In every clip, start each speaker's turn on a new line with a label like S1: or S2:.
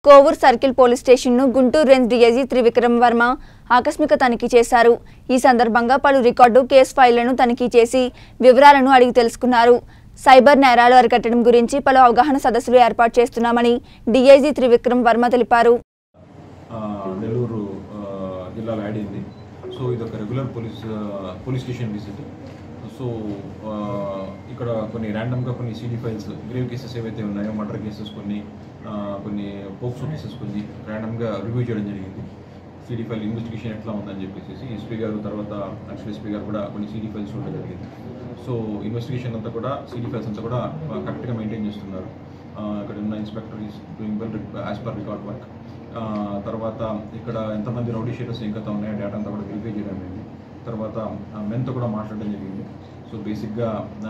S1: Kovur circle police స్టేషన్ను Guntur range DIG Trivikram Varma ఆకస్మిక తనిఖీ చేశారు ఈ సందర్భంగా పలు రికార్డు కేసు ఫైళ్లను తనిఖీ చేసి వివరాలను అడిగి తెలుసుకున్నారు సైబర్ నేరాలు అరికట్టడం గురించి పలు అవగాహన సదస్సులు ఏర్పాటు చేస్తున్నామని డీఐజీ త్రివిక్రమ్ వర్మ తెలిపారు
S2: ఆ, నెల్లూరు ఆ, జిల్లాలో యాడ్ అయింది సో ఇది ఒక రెగ్యులర్ పోలీస్ ఆ, పోలీస్ స్టేషన్ విజిట్ సో ఆ, ఇక్కడ కొన్ని ర్యాండమ్గా కొన్ని సీడీ ఫైల్స్ గ్రేవ్ కేసెస్ ఏవైతే ఉన్నాయో మర్డర్ కేసెస్ కొన్ని ఆ, కొన్ని పోక్సో కేసెస్ కొన్ని ర్యాండమ్గా రివ్యూ చేయడం జరిగింది సీడీ ఫైల్ ఇన్వెస్టిగేషన్ ఎట్లా ఉందని చెప్పేసి ఎస్పీ గారు తర్వాత యాక్చువల్ ఎస్పీ గారు కూడా కొన్ని సీడీ ఫైల్స్ ఉండడం జరిగింది సో ఇన్వెస్టిగేషన్ అంతా కూడా సీడీ ఫైల్స్ అంతా కూడా కరెక్ట్గా మెయింటైన్ చేస్తున్నారు ఆ, ఇక్కడ ఉన్న inspector is doing well as per record work ఆ, తర్వాత ఇక్కడ ఎంతమంది రౌడీ షీటర్స్ ఇంకా ఉన్నాయో డేటా అంతా కూడా వెరిఫై చేయడం జరిగింది తర్వాత మెన్తో కూడా మాట్లాడడం జరిగింది సో బేసిక్గా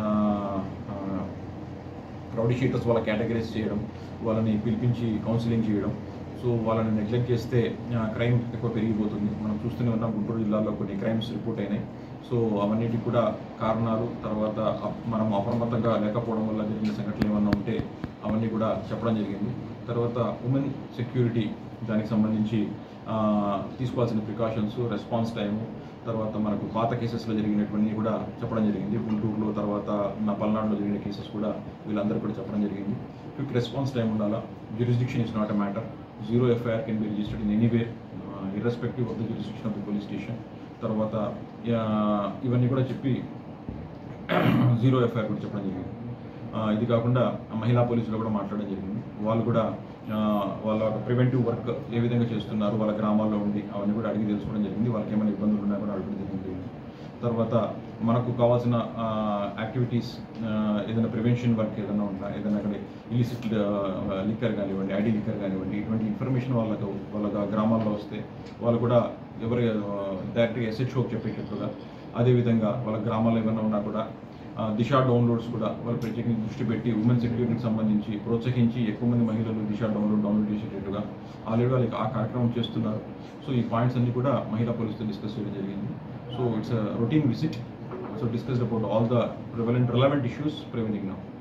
S2: రౌడీ షీటర్స్ వాళ్ళ కేటగరీస్ చేయడం వాళ్ళని పిలిపించి కౌన్సిలింగ్ చేయడం సో వాళ్ళని నెగ్లెక్ట్ చేస్తే క్రైమ్ ఎక్కువ పెరిగిపోతుంది మనం చూస్తూనే ఉన్నాం గుంటూరు జిల్లాలో కొన్ని క్రైమ్స్ రిపోర్ట్ అయినాయి సో అవన్నిటికి కూడా కారణాలు తర్వాత అప్- మనం అప్రమత్తంగా లేకపోవడం వల్ల జరిగిన సంఘటనలు ఏమన్నా ఉంటే అవన్నీ కూడా చెప్పడం జరిగింది తర్వాత ఉమెన్ సెక్యూరిటీ దానికి సంబంధించి ఆ, తీసుకోవాల్సిన ప్రికాషన్స్ రెస్పాన్స్ టైము తర్వాత మనకు పాత కేసెస్లో జరిగినటువంటి కూడా చెప్పడం జరిగింది గుంటూరులో తర్వాత నా పల్నాడులో జరిగిన కేసెస్ కూడా వీళ్ళందరూ కూడా చెప్పడం జరిగింది క్విక్ రెస్పాన్స్ టైం ఉండాలా jurisdiction is not a matter zero FIR can be registered in anywhere irrespective of the jurisdiction of the police station తర్వాత ఆ, ఇవన్నీ కూడా చెప్పి జీరో ఎఫ్ఐఆర్ కూడా చెప్పడం జరిగింది ఆ, ఇది కాకుండా మహిళా పోలీసులు కూడా మాట్లాడడం జరిగింది వాళ్ళు కూడా ఆ, వాళ్ళ ప్రివెంటివ్ వర్క్ ఏ విధంగా చేస్తున్నారు వాళ్ళ గ్రామాల్లో ఉండి అవన్నీ కూడా అడిగి తెలుసుకోవడం జరిగింది వాళ్ళకి ఏమైనా ఇబ్బందులు ఉన్నాయో కూడా అడగడం జరిగింది తర్వాత మనకు కావాల్సిన యాక్టివిటీస్ ఏదైనా ప్రివెన్షన్ వర్క్ ఏదైనా ఉన్నా ఏదైనా అక్కడ ఇలిసిట్ లిక్కర్ కానివ్వండి ఐడి లిక్కర్ కానివ్వండి ఇటువంటి ఇన్ఫర్మేషన్ వాళ్ళకు వాళ్ళ గ్రామాల్లో వస్తే వాళ్ళు కూడా ఎవరు డైరెక్ట్గా ఎస్హెచ్ఓకి చెప్పేటట్టుగా అదేవిధంగా వాళ్ళ గ్రామాల్లో ఏమైనా ఉన్నా కూడా ఆ, దిశ డౌన్లోడ్స్ కూడా వాళ్ళు ప్రత్యేకంగా దృష్టి పెట్టి ఉమెన్ సెక్యూరిటీకి సంబంధించి ప్రోత్సహించి ఎక్కువ మంది మహిళలు దిశ డౌన్లోడ్ డౌన్లోడ్ చేసేటట్టుగా ఆల్రెడీ వాళ్ళకి ఆ కార్యక్రమం చేస్తున్నారు సో ఈ పాయింట్స్ అన్ని కూడా మహిళా పోలీసుతో డిస్కస్ చేయడం జరిగింది so it's routine visit so discussed about all the prevalent relevant issues preventing now